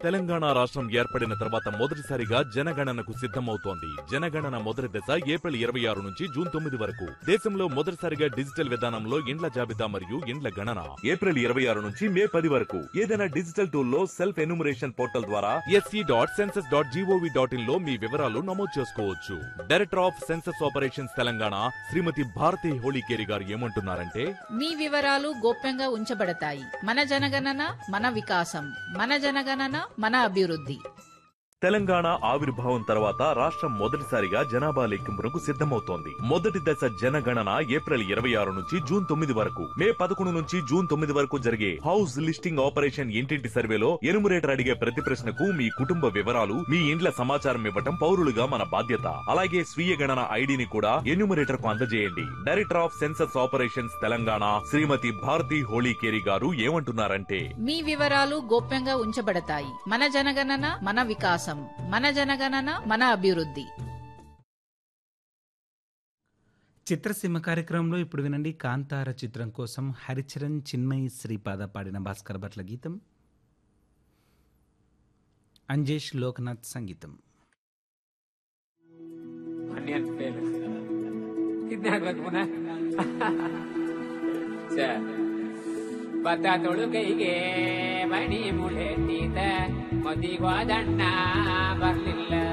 తెలంగాణ రాష్ట్రం ఏర్పడిన తర్వాత మొదటిసారిగా జనగణనకు సిద్ధమవుతోంది జనగణన మొదటి దశ ఏప్రిల్ ఇరవై ఆరు నుంచి జూన్ తొమ్మిది వరకు దేశంలో మొదటిసారిగా డిజిటల్ విధానంలో ఇండ్ల జాబితా మరియు ఇండ్ల గణన ఏప్రిల్ ఇరవై ఆరు నుంచి మే పది వరకు ఏదైనా డిజిటల్ టూల్ లో సెల్ఫ్ ఎన్యూమరేషన్ పోర్టల్ ద్వారా SE dot census dot GOV dot in లో మీ వివరాలు నమోదు చేసుకోవచ్చు director of census operations Telangana Shrimati Bharathi Holikeri గారు ఏమంటున్నారంటే మీ వివరాలు గోప్యంగా ఉంచబడతాయి మన జనగణన మన వికాసం మన జనగణన మన అభివృద్ధి తెలంగాణ ఆవిర్భావం తర్వాత రాష్ట్రం మొదటిసారిగా జనాభా లెక్కింపునకు సిద్ధమవుతోంది మొదటి దశ జనగణన ఏప్రిల్ ఇరవై ఆరు నుంచి జూన్ తొమ్మిది వరకు మే పదకొండు నుంచి జూన్ తొమ్మిది వరకు జరిగే హౌస్ లిస్టింగ్ ఆపరేషన్ ఇంటింటి సర్వేలో ఎనుమరేటర్ అడిగే ప్రతి ప్రశ్నకు మీ కుటుంబ వివరాలు మీ ఇండ్ల సమాచారం ఇవ్వటం పౌరులుగా మన బాధ్యత అలాగే స్వీయ గణన ఐడిని కూడా ఎన్యూమరేటర్ కు అందజేయండి director of census operations Telangana Shrimati Bharathi Holikeri గారు ఏమంటున్నారంటే మీ వివరాలు గోప్యంగా ఉంచబడతాయి మన జనగణన మన వికాసం మన జనగణన మన అభివృద్ధి చిత్రసీమ కార్యక్రమంలో ఇప్పుడు వినండి కాంతార చిత్రం కోసం హరిచరణ్ చిన్మయి శ్రీపాద పాడిన భాస్కర్ భట్ల గీతం అంజేష్ లోకనాథ్ సంగీతం Onion fail. कितने हाथ पुनः ಬತ್ತ ತೊಳುಕೈಗೆ ಮಣಿ ಮುಳೆಟ್ಟಿದ ಮದಿಗೋ ದಣ್ಣ ಬರ್ಲಿಲ್ಲ